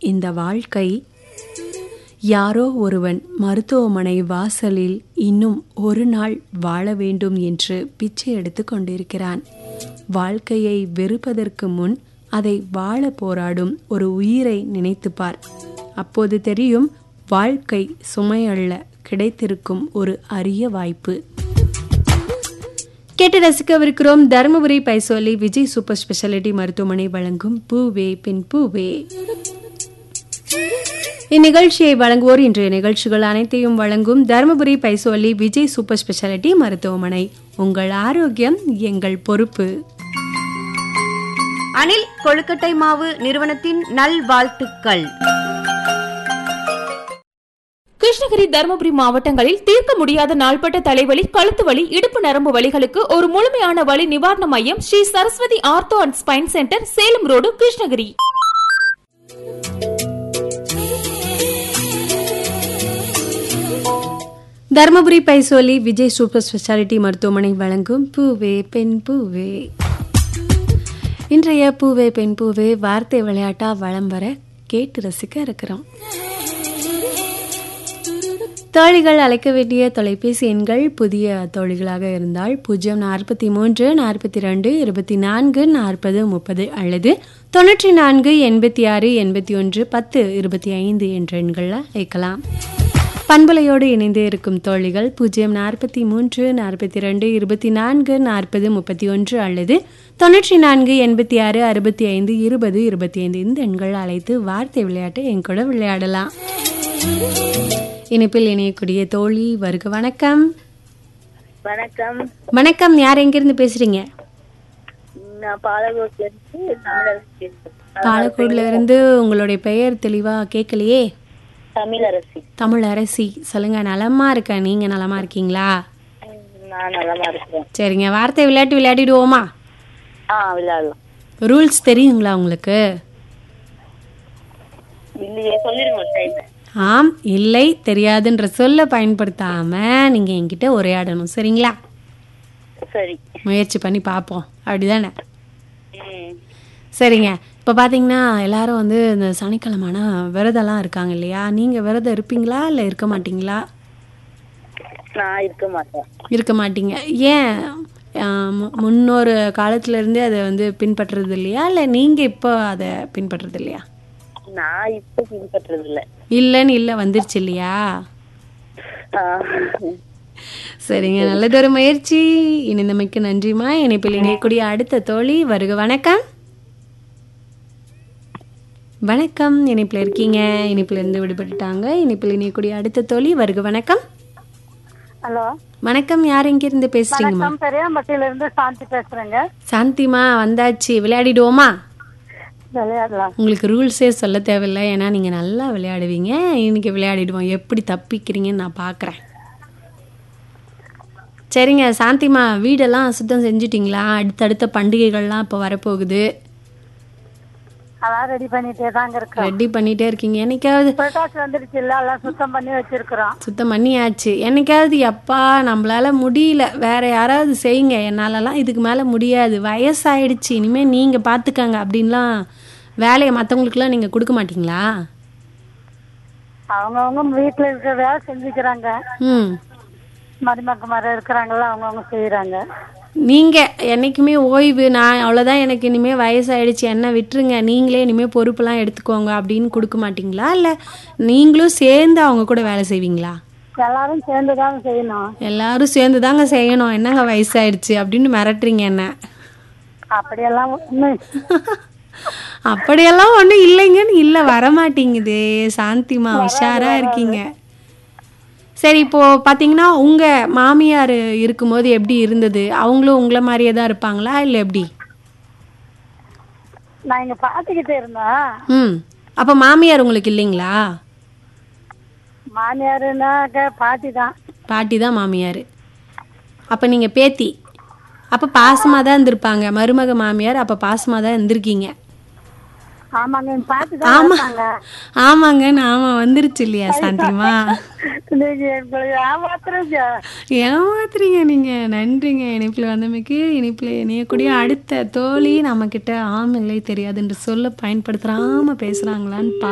இந்த வாழ்க்கை யாரோ ஒருவன் மருத்துவமனை வாசலில் இன்னும் ஒரு நாள் வாழ வேண்டும் என்று பிச்சை எடுத்து கொண்டிருக்கிறான் வாழ்க்கையை வெறுப்பதற்கு முன் அதை வாழ போராடும் ஒரு உயிரை நினைத்துப்பார் அப்போது தெரியும் வாழ்க்கை சுமையல்ல கிடைத்திருக்கும் ஒரு அரிய வாய்ப்பு கேட்டு ரசிக்கவிருக்கிறோம் தருமபுரி பைசோலி விஜய் சூப்பர் ஸ்பெஷாலிட்டி மருத்துவமனை வழங்கும் பூவே பின் பூவே இந்நிகழ்ச்சியை வழங்குவோர் இன்றைய நிகழ்ச்சிகள் அனைத்தையும் வழங்கும் தருமபுரி பைசோலி விஜய் சூப்பர் ஸ்பெஷாலிட்டி மருத்துவமனை உங்கள் ஆரோக்கியம் எங்கள் பொறுப்பு அனில் கொழுக்கட்டை மாவு நிறுவனத்தின் நல்வாழ்த்துக்கள் கிருஷ்ணகிரி தருமபுரி மாவட்டங்களில் தீர்க்க முடியாத நாள்பட்ட தலைவலி கழுத்து வலி இடுப்பு நரம்பு வலிகளுக்கு ஒரு முழுமையான வலி நிவாரண மையம் Sri Saraswathi ortho and spine centre Salem road Krishnagiri Dharmapuri Paisoli Vijay super speciality மருத்துவமனை வழங்கும் பூவே பெண் பூவே இன்றைய பூவே பெண் பூவே வார்த்தை விளையாட்டா வளம் வர கேட்டு ரசிக்க இருக்கிறோம் தோழிகள் அழைக்க வேண்டிய தொலைபேசி எண்கள் புதிய தோழிகளாக இருந்தால் பூஜ்ஜியம் நாற்பத்தி மூன்று நாற்பத்தி ரெண்டு இருபத்தி நான்கு நாற்பது முப்பது அல்லது தொண்ணூற்றி நான்கு எண்பத்தி ஆறு எண்பத்தி ஒன்று பத்து இருபத்தி ஐந்து என்ற எண்களில் அழைக்கலாம் பண்பலையோடு இணைந்து இருக்கும் தோழிகள் பூஜ்ஜியம் நாற்பத்தி மூன்று நாற்பத்தி ரெண்டு இருபத்தி நான்கு நாற்பது முப்பத்தி ஒன்று அல்லது தொண்ணூற்றி நான்கு எண்பத்தி ஆறு அறுபத்தி ஐந்து இருபது இருபத்தி ஐந்து இந்த எண்கள் அழைத்து வார்த்தை விளையாட்டு என் கூட விளையாடலாம் இணைப்பில் இணையக்கூடிய தோழி வருக வணக்கம் வணக்கம் வணக்கம் யார் எங்கிருந்து பேசுறீங்க நான் பாலகோட்ல இருந்து தமிழரசி பாலக்கோடுல இருந்து உங்களுடைய பெயர் தெளிவா கேட்கலையே தமிழரசி தமிழ் அரசி சொல்லுங்க நலமா இருக்கேன் நீங்க நலமா இருக்கீங்களா நான் நலமா இருக்கிறேன் சரிங்க வார்த்தை விளையாட்டு விளையாடிடுவோமா ஆ விளையாடலாம் ரூல்ஸ் தெரியுங்களா உங்களுக்கு இல்லையே சொல்லிடுங்க ஒரு டைம் ஆம் இல்லை தெரியாதுன்ற சொல்ல பயன்படுத்தாம நீங்க என்கிட்ட உரையாடணும் சரிங்களா சரி முயற்சி பண்ணி பார்ப்போம் அப்படிதானே ம் சரிங்க இப்போ பார்த்தீங்கன்னா எல்லாரும் வந்து இந்த சனிக்கிழமைனா விரதம்லாம் இருக்காங்க இல்லையா நீங்கள் விரதம் இருப்பீங்களா இல்லை இருக்க மாட்டீங்களா நான் இருக்க மாட்டேன் இருக்க மாட்டீங்க ஏன் ஆஹ் மு- முன்னொரு காலத்துல இருந்தே அதை வந்து பின்பற்றுறது இல்லையா இல்லை நீங்கள் இப்போ அதை பின்பற்றுறது இல்லையா நான் இப்ப பின்பற்றது இல்ல இல்லைன்னு இல்லை வந்துருச்சு இல்லையா ஆ, சரிங்க நல்லதொரு முயற்சி இணைந்தமைக்கு நன்றிமா இணைப்பில் இணையக்கூடிய அடுத்த தோழி வருக வணக்கம் வணக்கம் இணைப்பில் இருக்கீங்க இணைப்பில் இருந்து விடுபட்டுட்டாங்க இணைப்பில் இணையக்கூடிய அடுத்த தோழி வருக வணக்கம் ஹலோ வணக்கம் யார் எங்கிருந்து பேசுறீங்கம்மா நான் பெரியாம்பட்டியில இருந்து சாந்தி பேசுறேங்க சாந்திமா வந்தாச்சு விளையாடிடுவோமா விளையாடலாம் உங்களுக்கு ரூல்ஸே சொல்ல தேவையில்லை ஏன்னா நீங்கள் நல்லா விளையாடுவீங்க இன்னைக்கு விளையாடிடுவோம் எப்படி தப்பிக்கிறீங்கன்னு நான் பார்க்குறேன் சரிங்க சாந்திமா வீடெல்லாம் சுத்தம் செஞ்சிட்டிங்களா அடுத்தடுத்த பண்டிகைகள்லாம் இப்போ வரப்போகுது அதான் ரெடி பண்ணிட்டே தாங்க இருக்கோம் ரெடி பண்ணிட்டே இருக்கீங்க என்னைக்காவது புரட்டாசி வந்துடுச்சு இல்ல எல்லாம் சுத்தம் பண்ணி வச்சிருக்கிறோம் சுத்தம் பண்ணியாச்சு என்னைக்காவது எப்பா நம்மளால முடியல வேற யாராவது செய்யுங்க என்னாலலாம் இதுக்கு மேலே முடியாது வயசாயிடுச்சு இனிமேல் நீங்கள் பார்த்துக்கங்க அப்படின்லாம் வேலையை மற்றவங்களுக்குலாம் நீங்கள் கொடுக்க மாட்டீங்களா அவங்கவுங்க வீட்டுல இருக்கிற வேலை செஞ்சுக்கிறாங்க ம் மருமக்க மரம் இருக்கிறாங்கல்ல அவங்கவுங்க செய்யறாங்க நீங்கள் என்னைக்குமே ஓய்வு நான் அவ்வளோதான் எனக்கு இனிமேல் வயசாயிடுச்சு என்ன விட்டுருங்க நீங்களே இனிமேல் பொறுப்பெல்லாம் எடுத்துக்கோங்க அப்படின்னு கொடுக்க மாட்டீங்களா இல்லை நீங்களும் சேர்ந்து அவங்க கூட வேலை செய்வீங்களா எல்லாரும் சேர்ந்து தான் செய்யணும் எல்லாரும் சேர்ந்து தாங்க செய்யணும் என்னங்க வயசாயிடுச்சு அப்படின்னு மிரட்டுறீங்க என்ன அப்படியெல்லாம் ஒண்ணும் அப்படியெல்லாம் ஒன்றும் இல்லைங்கன்னு இல்லை வரமாட்டேங்குது சாந்திமா உஷாரா இருக்கீங்க சரி இப்போ பார்த்தீங்கன்னா உங்க மாமியார் இருக்கும்போது எப்படி இருந்தது அவங்களும் உங்களை மாதிரியே தான் இருப்பாங்களா இல்லை எப்படி நான் இங்க பாத்துக்கிட்டே இருந்தேன் ம் அப்போ மாமியார் உங்களுக்கு இல்லைங்களா மாமியாருனாக்க பாட்டி தான் பாட்டி தான் மாமியார் அப்போ நீங்கள் பேத்தி அப்போ பாசமாக தான் இருந்திருப்பாங்க மருமக மாமியார் அப்போ பாசமாக தான் இருந்திருக்கீங்க ஆமாங்க என் பாட்டி தான் ஆமா இருக்காங்க ஆமாங்க ஆமா வந்துருச்சு இல்லையா சாந்திமா நீங்க எங்களை ஏமாத்துறீங்க ஏமாத்துறீங்க நீங்க நன்றிங்க இணைப்பில் வந்தமைக்கு இணைப்பில் இணையக்கூடிய அடுத்த தோழி நம்ம கிட்ட ஆம் இல்லை தெரியாது என்று சொல்ல பயன்படுத்துறாம பேசுறாங்களான்னு பா